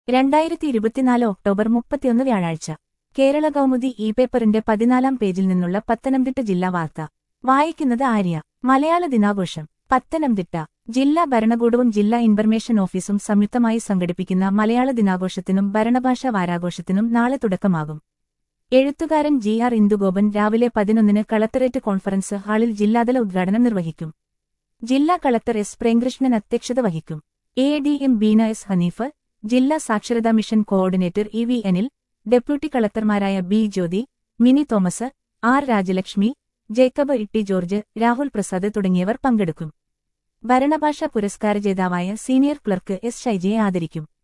രണ്ടായിരത്തി ഇരുപത്തിനാല് ഒക്ടോബർ മുപ്പത്തിയൊന്ന് വ്യാഴാഴ്ച കേരള കൗമുദി ഇ പേപ്പറിന്റെ പതിനാലാം പേജിൽ നിന്നുള്ള പത്തനംതിട്ട ജില്ലാ വാർത്ത വായിക്കുന്നത് ആര്യ മലയാള ദിനാഘോഷം പത്തനംതിട്ട ജില്ലാ ഭരണകൂടവും ജില്ലാ ഇൻഫർമേഷൻ ഓഫീസും സംയുക്തമായി സംഘടിപ്പിക്കുന്ന മലയാള ദിനാഘോഷത്തിനും ഭരണഭാഷാ വാരാഘോഷത്തിനും നാളെ തുടക്കമാകും എഴുത്തുകാരൻ ജി ആർ ഇന്ദുഗോപൻ രാവിലെ പതിനൊന്നിന് കളക്ടറേറ്റ് കോൺഫറൻസ് ഹാളിൽ ജില്ലാതല ഉദ്ഘാടനം നിർവഹിക്കും ജില്ലാ കളക്ടർ എസ് പ്രേംകൃഷ്ണൻ അധ്യക്ഷത വഹിക്കും A D M Beena S Haneef ജില്ലാ സാക്ഷരതാ mission coordinator E V Anil deputy കളക്ടർമാരായ ബി ജ്യോതി മിനി തോമസ് ആർ രാജലക്ഷ്മി ജേക്കബ് ഇട്ടി ജോർജ് രാഹുൽ പ്രസാദ് തുടങ്ങിയവർ പങ്കെടുക്കും ഭരണഭാഷാ പുരസ്കാര ജേതാവായ സീനിയർ ക്ലർക്ക് എസ് ഷൈജയെ ആദരിക്കും